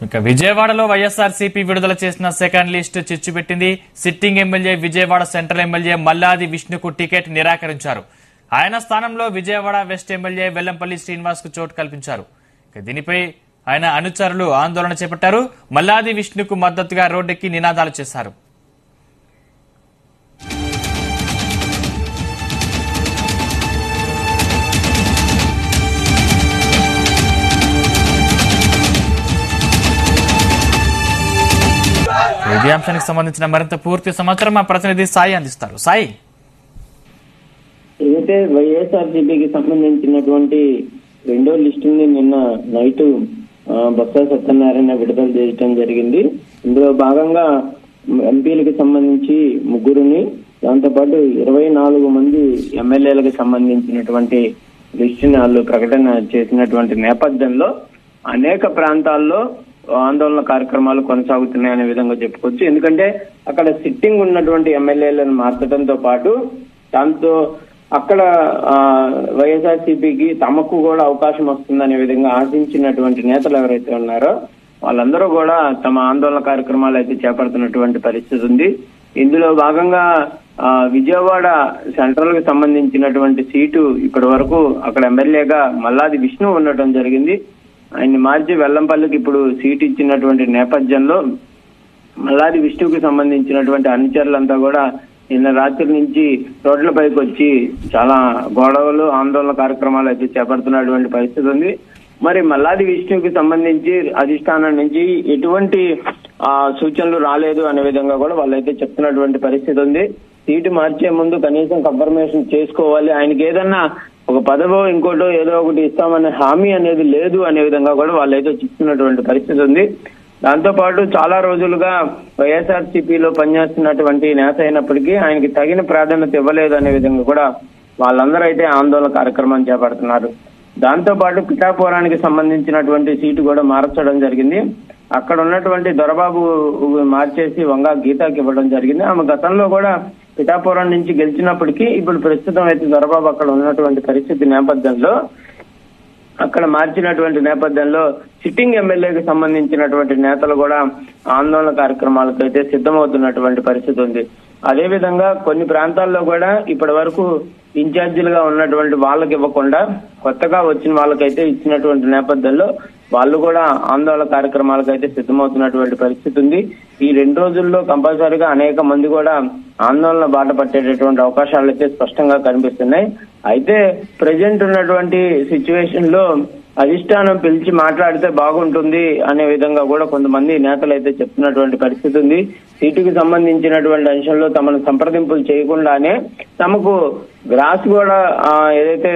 ఇక విజయవాడలో వైఎస్ఆర్సీపీ విడుదల చేసిన సెకండ్ లిస్ట్ చిచ్చుపెట్టింది sitting MLA Vijayawada central MLA Malladi విష్ణుకు టికెట్ నిరాకరించారు ఆయన స్థానంలో విజయవాడ వెస్ట్ ఎమ్మెల్యే వెల్లంపల్లి శ్రీనివాస్ కు చోటు కల్పించారు ఇక దీనిపై ఆయన అనుచరులు ఆందోళన చేపట్టారు మల్లాది విష్ణుకు మద్దతుగా రోడ్డెక్కి నినాదాలు చేశారు ఇదే అంశానికి సంబంధించిన మరింత పూర్తి సమాచారం మా ప్రతినిధి సాయి అందిస్తారు సాయి ఏదైతే వైఎస్ఆర్సీపీకి సంబంధించినటువంటి రెండో లిస్టుని నిన్న నైట్ ఆ, బొత్స సత్యనారాయణ విడుదల చేయడం జరిగింది ఇందులో భాగంగా ఎంపీలకు సంబంధించి ముగ్గురుని దాంతోపాటు ఇరవై నాలుగు మంది ఎమ్మెల్యేలకు సంబంధించినటువంటి లిస్టుని వాళ్ళు ప్రకటన చేసినటువంటి నేపథ్యంలో అనేక ప్రాంతాల్లో ఆందోళన కార్యక్రమాలు కొనసాగుతున్నాయనే విధంగా చెప్పుకోవచ్చు ఎందుకంటే అక్కడ సిట్టింగ్ ఉన్నటువంటి ఎమ్మెల్యేలను మార్చడంతో పాటు దాంతో అక్కడ ఆ, వైఎస్ఆర్సీపీకి తమకు కూడా అవకాశం వస్తుందనే విధంగా ఆశించినటువంటి నేతలు ఎవరైతే ఉన్నారో వాళ్ళందరూ కూడా తమ ఆందోళన కార్యక్రమాలు అయితే చేపడుతున్నటువంటి పరిస్థితి ఉంది ఇందులో భాగంగా ఆ, విజయవాడ సెంట్రల్ కి సంబంధించినటువంటి సీటు ఇప్పటి వరకు అక్కడ ఎమ్మెల్యేగా మల్లాది విష్ణు ఉండటం జరిగింది ఆయన్ని మార్చి వెల్లంపల్లికి ఇప్పుడు సీటు ఇచ్చినటువంటి నేపథ్యంలో మల్లాది విష్ణువుకి సంబంధించినటువంటి అనుచరులంతా కూడా నిన్న రాత్రి నుంచి రోడ్లపైకి వచ్చి చాలా గొడవలు ఆందోళన కార్యక్రమాలు అయితే చేపడుతున్నటువంటి పరిస్థితి ఉంది మరి మల్లాది విష్ణువుకి సంబంధించి అధిష్టానం నుంచి ఎటువంటి ఆ, సూచనలు రాలేదు అనే విధంగా కూడా వాళ్ళైతే చెప్తున్నటువంటి పరిస్థితి ఉంది సీటు మార్చే ముందు కనీసం కన్ఫర్మేషన్ చేసుకోవాలి ఆయనకి ఏదన్నా ఒక పదవో ఇంకోటో ఏదో ఒకటి ఇస్తామనే హామీ అనేది లేదు అనే విధంగా కూడా వాళ్ళైతే చెప్తున్నటువంటి పరిస్థితి ఉంది దాంతో పాటు చాలా రోజులుగా వైఎస్ఆర్ సిపిలో పనిచేస్తున్నటువంటి నేత అయినప్పటికీ ఆయనకి తగిన ప్రాధాన్యత ఇవ్వలేదు అనే విధంగా కూడా వాళ్ళందరూ అయితే ఆందోళన కార్యక్రమం చేపడుతున్నారు దాంతో పాటు పిఠాపురానికి సంబంధించినటువంటి సీటు కూడా మార్చడం జరిగింది అక్కడ ఉన్నటువంటి దొరబాబు మార్చేసి వంగ గీతాకి ఇవ్వడం జరిగింది ఆమె గతంలో కూడా పిఠాపురం నుంచి గెలిచినప్పటికీ ఇప్పుడు ప్రస్తుతం అయితే దొరబాబు అక్కడ ఉన్నటువంటి పరిస్థితి నేపథ్యంలో అక్కడ మార్చినటువంటి నేపథ్యంలో సిట్టింగ్ ఎమ్మెల్యేకి సంబంధించినటువంటి నేతలు కూడా ఆందోళన కార్యక్రమాలకు అయితే సిద్ధమవుతున్నటువంటి పరిస్థితి ఉంది అదే విధంగా కొన్ని ప్రాంతాల్లో కూడా ఇప్పటి వరకు ఇన్ఛార్జీలుగా ఉన్నటువంటి వాళ్ళకి ఇవ్వకుండా కొత్తగా వచ్చిన వాళ్ళకైతే ఇచ్చినటువంటి నేపథ్యంలో వాళ్ళు కూడా ఆందోళన కార్యక్రమాలకు అయితే సిద్ధమవుతున్నటువంటి పరిస్థితి ఉంది ఈ రెండు రోజుల్లో కంపల్సరీగా అనేక మంది కూడా ఆందోళన బాట పట్టేటటువంటి అవకాశాలు అయితే స్పష్టంగా కనిపిస్తున్నాయి అయితే ప్రజెంట్ ఉన్నటువంటి సిచ్యువేషన్ లో అధిష్టానం పిలిచి మాట్లాడితే బాగుంటుంది అనే విధంగా కూడా కొంతమంది నేతలు అయితే చెప్తున్నటువంటి పరిస్థితి ఉంది సీటుకి సంబంధించినటువంటి అంశంలో తమను సంప్రదింపులు చేయకుండానే తమకు గ్రాస్ కూడా ఆ, ఏదైతే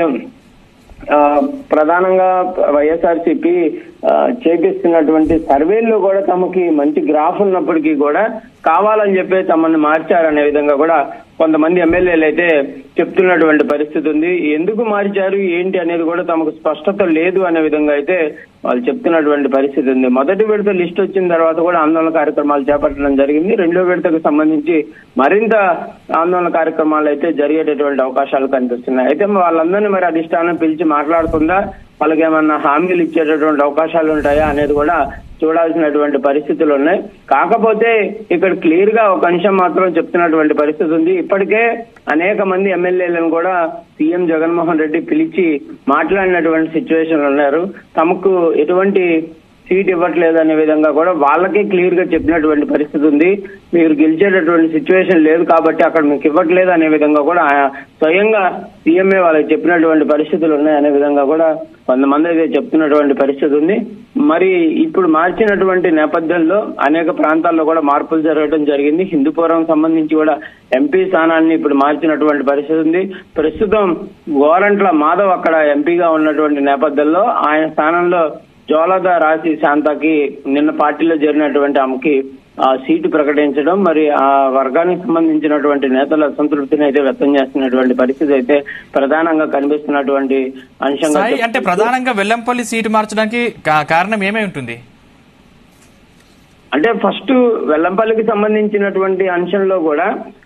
ఆ, ప్రధానంగా వైఎస్ఆర్సీపీ చేపిస్తున్నటువంటి సర్వేల్లో కూడా తమకి మంచి గ్రాఫ్ ఉన్నప్పటికీ కూడా కావాలని చెప్పి తమను మార్చారనే విధంగా కూడా కొంతమంది ఎమ్మెల్యేలు అయితే చెప్తున్నటువంటి పరిస్థితి ఉంది ఎందుకు మార్చారు ఏంటి అనేది కూడా తమకు స్పష్టత లేదు అనే విధంగా అయితే వాళ్ళు చెప్తున్నటువంటి పరిస్థితి ఉంది మొదటి విడత లిస్ట్ వచ్చిన తర్వాత కూడా ఆందోళన కార్యక్రమాలు చేపట్టడం జరిగింది రెండో విడతకు సంబంధించి మరింత ఆందోళన కార్యక్రమాలు అయితే జరిగేటటువంటి అవకాశాలు కనిపిస్తున్నాయి అయితే వాళ్ళందరినీ మరి అధిష్టానం పిలిచి మాట్లాడుతుందా వాళ్ళకి ఏమన్నా హామీలు ఇచ్చేటటువంటి అవకాశాలు ఉంటాయా అనేది కూడా చూడాల్సినటువంటి పరిస్థితులు ఉన్నాయి కాకపోతే ఇక్కడ క్లియర్ గా ఒక అంశం మాత్రం చెప్తున్నటువంటి పరిస్థితి ఉంది ఇప్పటికే అనేక మంది ఎమ్మెల్యేలను కూడా సీఎం జగన్మోహన్ రెడ్డి పిలిచి మాట్లాడినటువంటి సిచ్యువేషన్ ఉన్నారు తమకు ఎటువంటి సీట్ ఇవ్వట్లేదు అనే విధంగా కూడా వాళ్ళకే క్లియర్ గా చెప్పినటువంటి పరిస్థితి ఉంది మీరు గెలిచేటటువంటి సిచ్యువేషన్ లేదు కాబట్టి అక్కడ మీకు ఇవ్వట్లేదు అనే విధంగా కూడా ఆ- స్వయంగా సీఎంఏ వాళ్ళకి చెప్పినటువంటి పరిస్థితులు ఉన్నాయి అనే విధంగా కూడా కొంతమంది అయితే చెప్తున్నటువంటి పరిస్థితి ఉంది మరి ఇప్పుడు మార్చినటువంటి నేపథ్యంలో అనేక ప్రాంతాల్లో కూడా మార్పులు జరగడం జరిగింది హిందూపురం సంబంధించి కూడా ఎంపీ స్థానాన్ని ఇప్పుడు మార్చినటువంటి పరిస్థితి ఉంది ప్రస్తుతం గోరంట్ల మాధవ్ అక్కడ ఎంపీగా ఉన్నటువంటి నేపథ్యంలో ఆయన స్థానంలో జోలద రాశి శాంతకి నిన్న పార్టీలో చేరినటువంటి ఆమెకి ఆ సీటు ప్రకటించడం మరి ఆ వర్గానికి సంబంధించినటువంటి నేతల అసంతృప్తిని అయితే వ్యక్తం చేస్తున్నటువంటి పరిస్థితి అయితే ప్రధానంగా కనిపిస్తున్నటువంటి అంశంగా సాయి అంటే చెప్పుకోవచ్చు. ప్రధానంగా వెల్లంపల్లి సీటు మార్చడానికి కా- కారణం ఏమై ఉంటుంది అంటే ఫస్ట్ వెల్లంపల్లికి సంబంధించినటువంటి అంశంలో కూడా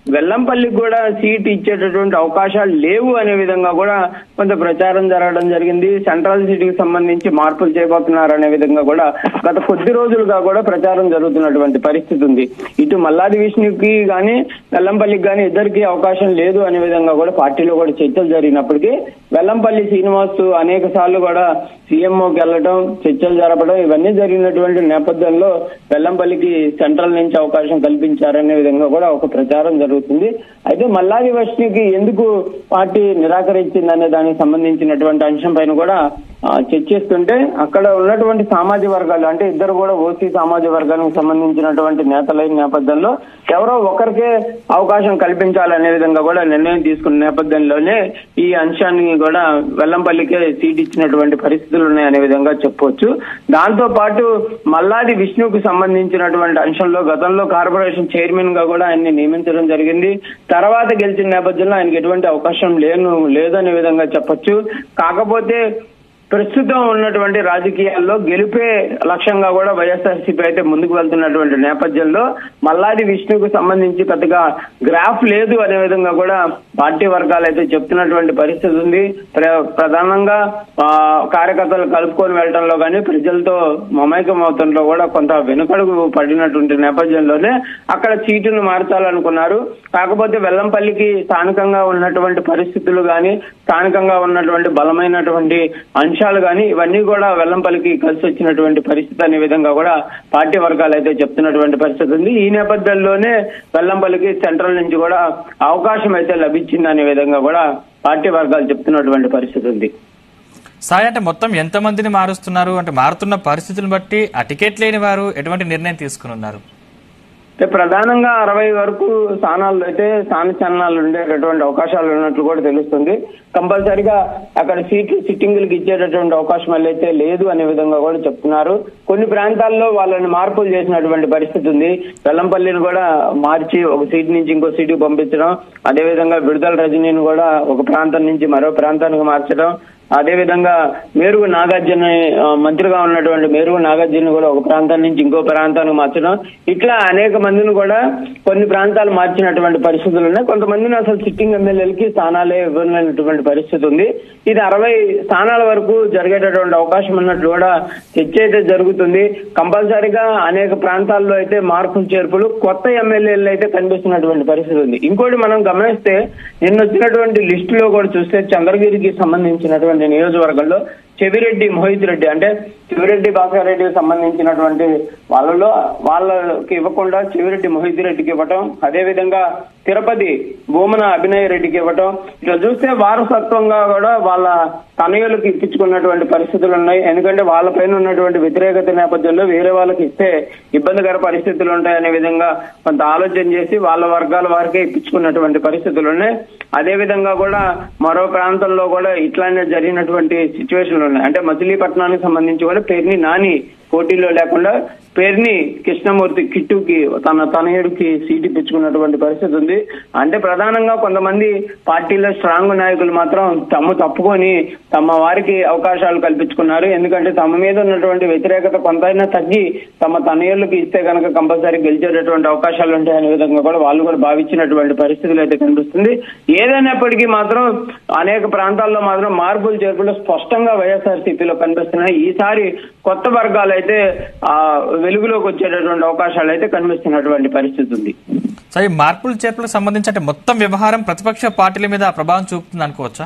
వెల్లంపల్లికి కూడా సీట్ ఇచ్చేటటువంటి అవకాశాలు లేవు అనే విధంగా కూడా కొంత ప్రచారం జరగడం జరిగింది సెంట్రల్ సిటీకి సంబంధించి మార్పులు చేయబోతున్నారు అనే విధంగా కూడా గత కొద్ది రోజులుగా కూడా ప్రచారం జరుగుతున్నటువంటి పరిస్థితి ఉంది ఇటు మల్లాది విష్ణుకి గాని వెల్లంపల్లికి గాని ఇద్దరికి అవకాశం లేదు అనే విధంగా కూడా పార్టీలో కూడా చర్చలు జరిగినప్పటికీ వెల్లంపల్లి శ్రీనివాస్ అనేక సార్లు కూడా సీఎంఓకి వెళ్ళడం చర్చలు జరపడం ఇవన్నీ జరిగినటువంటి నేపథ్యంలో వెల్లంపల్లికి సెంట్రల్ నుంచి అవకాశం కల్పించారనే విధంగా కూడా ఒక ప్రచారం జరుగుతుంది అయితే మల్లాది విష్ణుకి ఎందుకు పార్టీ నిరాకరించింది అనే దానికి సంబంధించినటువంటి అంశం పైన కూడా ఆ, చర్చిస్తుంటే అక్కడ ఉన్నటువంటి సామాజిక వర్గాలు అంటే ఇద్దరు కూడా ఓసీ సామాజిక వర్గానికి సంబంధించినటువంటి నేతలైన నేపథ్యంలో ఎవరో ఒకరికే అవకాశం కల్పించాలనే విధంగా కూడా నిర్ణయం తీసుకున్న నేపథ్యంలోనే ఈ అంశాన్ని కూడా వెల్లంపల్లికే సీట్ ఇచ్చినటువంటి పరిస్థితులు ఉన్నాయనే విధంగా చెప్పొచ్చు దాంతో పాటు మల్లాది విష్ణుకు సంబంధించినటువంటి అంశంలో గతంలో కార్పొరేషన్ చైర్మన్ గా కూడా ఆయన్ని నియమించడం జరిగింది తర్వాత గెలిచిన నేపథ్యంలో ఆయనకి ఎటువంటి అవకాశం లేను లేదనే విధంగా చెప్పొచ్చు కాకపోతే ప్రస్తుతం ఉన్నటువంటి రాజకీయాల్లో గెలిపే లక్ష్యంగా కూడా వైఎస్ఆర్సీపీ అయితే ముందుకు వెళ్తున్నటువంటి నేపథ్యంలో మల్లాది విష్ణుకు సంబంధించి పెద్దగా గ్రాఫ్ లేదు అనే విధంగా కూడా పార్టీ వర్గాలు అయితే చెప్తున్నటువంటి పరిస్థితి ఉంది ప్ర- ప్రధానంగా ఆ, కార్యకర్తలు కలుపుకొని వెళ్ళడంలో కానీ ప్రజలతో మమైకం అవుతుండలో కూడా కొంత వెనుకడుగు పడినటువంటి నేపథ్యంలోనే అక్కడ సీటును మార్చాలనుకున్నారు కాకపోతే వెల్లంపల్లికి స్థానికంగా ఉన్నటువంటి పరిస్థితులు కానీ స్థానికంగా ఉన్నటువంటి బలమైనటువంటి అంశాలు కానీ ఇవన్నీ కూడా వెల్లంపల్లికి కలిసి వచ్చినటువంటి పరిస్థితి అనే విధంగా కూడా పార్టీ వర్గాలు అయితే చెప్తున్నటువంటి పరిస్థితి ఉంది ఈ నేపథ్యంలోనే వెల్లంపల్లికి సెంట్రల్ నుంచి కూడా అవకాశం అయితే లభించింది అనే విధంగా కూడా పార్టీ వర్గాలు చెప్తున్నటువంటి పరిస్థితి ఉంది సాయి అంటే మొత్తం ఎంతమందిని మారుస్తున్నారు అంటే మారుతున్న పరిస్థితులను బట్టి ఆ టికెట్ లేని వారు ఎటువంటి నిర్ణయం తీసుకుని ఉన్నారు అంటే ప్రధానంగా అరవై వరకు స్థానాలు అయితే స్థాన చలనాలు ఉండేటటువంటి అవకాశాలు ఉన్నట్లు కూడా తెలుస్తుంది కంపల్సరిగా అక్కడ సీట్లు సిట్టింగులకు ఇచ్చేటటువంటి అవకాశం అయితే లేదు అనే విధంగా కూడా చెప్తున్నారు కొన్ని ప్రాంతాల్లో వాళ్ళని మార్పులు చేసినటువంటి పరిస్థితి ఉంది వెల్లంపల్లిని కూడా మార్చి ఒక సీట్ నుంచి ఇంకో సీటుకు పంపించడం అదేవిధంగా విడుదల రజనీని కూడా ఒక ప్రాంతం నుంచి మరో ప్రాంతానికి మార్చడం అదే విధంగా మేరుగు నాగార్జున ఆ, మంత్రిగా ఉన్నటువంటి మేరుగు నాగార్జున కూడా ఒక ప్రాంతం నుంచి ఇంకో ప్రాంతానికి మార్చడం ఇట్లా అనేక మందిని కూడా కొన్ని ప్రాంతాలు మార్చినటువంటి పరిస్థితులు ఉన్నాయి కొంతమందిని అసలు సిట్టింగ్ ఎమ్మెల్యేలకి స్థానాలే ఇవ్వలేనటువంటి పరిస్థితి ఉంది ఇది అరవై స్థానాల వరకు జరిగేటటువంటి అవకాశం ఉన్నట్లు కూడా చర్చ అయితే జరుగుతుంది కంపల్సరీగా అనేక ప్రాంతాల్లో అయితే మార్పులు చేర్పులు కొత్త ఎమ్మెల్యేలు అయితే కనిపిస్తున్నటువంటి పరిస్థితి ఉంది ఇంకోటి మనం గమనిస్తే నిన్న వచ్చినటువంటి లిస్టులో కూడా చూస్తే చంద్రగిరికి సంబంధించినటువంటి నియోజకవర్గంలో చెవిరెడ్డి మోహిత్ రెడ్డి అంటే చెవిరెడ్డి భాస్కర్ రెడ్డికి సంబంధించినటువంటి వాళ్ళలో వాళ్ళకి ఇవ్వకుండా చెవిరెడ్డి మోహిత్ రెడ్డికి ఇవ్వటం అదే విధంగా తిరుపతి భూమన అభినయ్ రెడ్డికి ఇవ్వటం ఇట్లా చూస్తే వారసత్వంగా కూడా వాళ్ళ తనయులకు ఇప్పించుకున్నటువంటి పరిస్థితులు ఉన్నాయి ఎందుకంటే వాళ్ళపైన ఉన్నటువంటి వ్యతిరేకత నేపథ్యంలో వేరే వాళ్ళకి ఇస్తే ఇబ్బందికర పరిస్థితులు ఉంటాయనే విధంగా కొంత ఆలోచన చేసి వాళ్ళ వర్గాల వారికే ఇప్పించుకున్నటువంటి పరిస్థితులు ఉన్నాయి అదే విధంగా కూడా మరో ప్రాంతంలో కూడా ఇట్లానే జరిగినటువంటి సిచ్యువేషన్లు ఉన్నాయి అంటే మచిలీపట్నానికి సంబంధించి కూడా పేరుని నాని పోటీలో లేకుండా పేరుని కృష్ణమూర్తి కిట్టుకి తన తనయుడికి సీట్ ఇప్పించుకున్నటువంటి పరిస్థితి ఉంది అంటే ప్రధానంగా కొంతమంది పార్టీలో స్ట్రాంగ్ నాయకులు మాత్రం తమ తప్పుకొని తమ వారికి అవకాశాలు కల్పించుకున్నారు ఎందుకంటే తమ మీద ఉన్నటువంటి వ్యతిరేకత కొంతైనా తగ్గి తమ తనయుళ్ళకి ఇస్తే కనుక కంపల్సరీ గెలిచేటటువంటి అవకాశాలు ఉంటాయనే విధంగా కూడా వాళ్ళు కూడా భావించినటువంటి పరిస్థితులు అయితే కనిపిస్తుంది ఏదైనప్పటికీ మాత్రం అనేక ప్రాంతాల్లో మాత్రం మార్పులు చేర్పులు స్పష్టంగా వైఎస్ఆర్సీపీలో కనిపిస్తున్నాయి ఈసారి కొత్త వర్గాలు అయితే ఆ వెలుగులోకి వచ్చేటటువంటి అవకాశాలు అయితే కనిపిస్తున్నటువంటి పరిస్థితి ఉంది సో ఈ మార్పులు చేర్పులకు సంబంధించి అంటే మొత్తం వ్యవహారం ప్రతిపక్ష పార్టీల మీద ప్రభావం చూపుతుంది అనుకోవచ్చా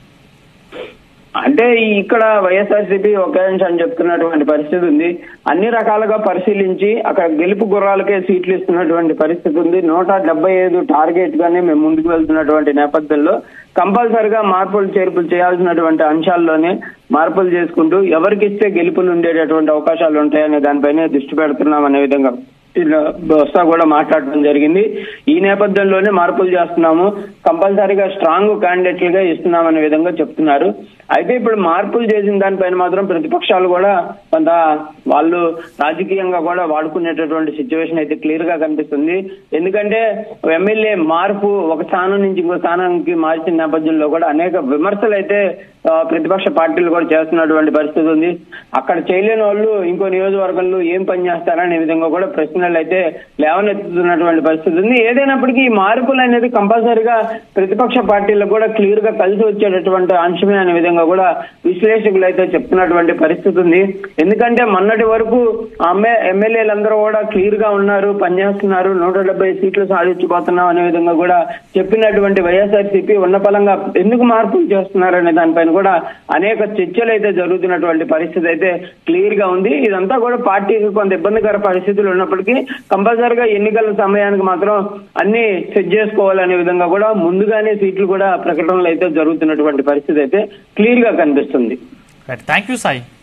అంటే ఈ ఇక్కడ వైఎస్ఆర్సీపీ ఒకే అంశం అని చెప్తున్నటువంటి పరిస్థితి ఉంది అన్ని రకాలుగా పరిశీలించి అక్కడ గెలుపు గుర్రాలకే సీట్లు ఇస్తున్నటువంటి పరిస్థితి ఉంది నూట డెబ్బై ఐదు టార్గెట్ గానే మేము ముందుకు వెళ్తున్నటువంటి నేపథ్యంలో కంపల్సరిగా మార్పులు చేర్పులు చేయాల్సినటువంటి అంశాల్లోనే మార్పులు చేసుకుంటూ ఎవరికి ఇస్తే గెలుపులు ఉండేటటువంటి అవకాశాలు ఉంటాయనే దానిపైనే దృష్టి పెడుతున్నాం అనే విధంగా ఇలా బొత్స కూడా మాట్లాడడం జరిగింది ఈ నేపథ్యంలోనే మార్పులు చేస్తున్నాము కంపల్సరీగా స్ట్రాంగ్ క్యాండిడేట్లుగా ఇస్తున్నాం అనే విధంగా చెప్తున్నారు అయితే ఇప్పుడు మార్పులు చేసిన దానిపైన మాత్రం ప్రతిపక్షాలు కూడా కొంత వాళ్ళు రాజకీయంగా కూడా వాడుకునేటటువంటి సిచ్యువేషన్ అయితే క్లియర్ గా కనిపిస్తుంది ఎందుకంటే ఎమ్మెల్యే మార్పు ఒక స్థానం నుంచి ఇంకో స్థానానికి మార్చిన నేపథ్యంలో కూడా అనేక విమర్శలు అయితే ఆ, ప్రతిపక్ష పార్టీలు కూడా చేస్తున్నటువంటి పరిస్థితి ఉంది అక్కడ చేయలేని వాళ్ళు ఇంకో నియోజకవర్గంలో ఏం పని చేస్తారనే విధంగా కూడా ప్రశ్న ఆలోచనలు అయితే లేవనెత్తుతున్నటువంటి పరిస్థితి ఉంది ఏదైనప్పటికీ ఈ మార్పులు అనేది కంపల్సరిగా ప్రతిపక్ష పార్టీలకు కూడా క్లియర్ గా కలిసి వచ్చేటటువంటి అంశమే అనే విధంగా కూడా విశ్లేషకులు అయితే చెప్తున్నటువంటి పరిస్థితి ఉంది ఎందుకంటే మొన్నటి వరకు అమ్మే ఎమ్మెల్యేలందరూ కూడా క్లియర్ గా ఉన్నారు పనిచేస్తున్నారు నూట డెబ్బై సీట్లు సాధించబోతున్నాం అనే విధంగా కూడా చెప్పినటువంటి వైఎస్ఆర్సీపీ ఉన్న పలంగా ఎందుకు మార్పులు చేస్తున్నారు అనే దానిపైన కూడా అనేక చర్చలు అయితే జరుగుతున్నటువంటి పరిస్థితి అయితే క్లియర్ గా ఉంది ఇదంతా కూడా పార్టీకి కొంత ఇబ్బందికర పరిస్థితులు ఉన్నప్పటికీ కంపల్సరిగా ఎన్నికల సమయానికి మాత్రం అన్ని సెట్ చేసుకోవాలనే విధంగా కూడా ముందుగానే సీట్లు కూడా ప్రకటనలు అయితే జరుగుతున్నటువంటి పరిస్థితి అయితే క్లియర్ గా కనిపిస్తుంది థ్యాంక్ యూ సాయి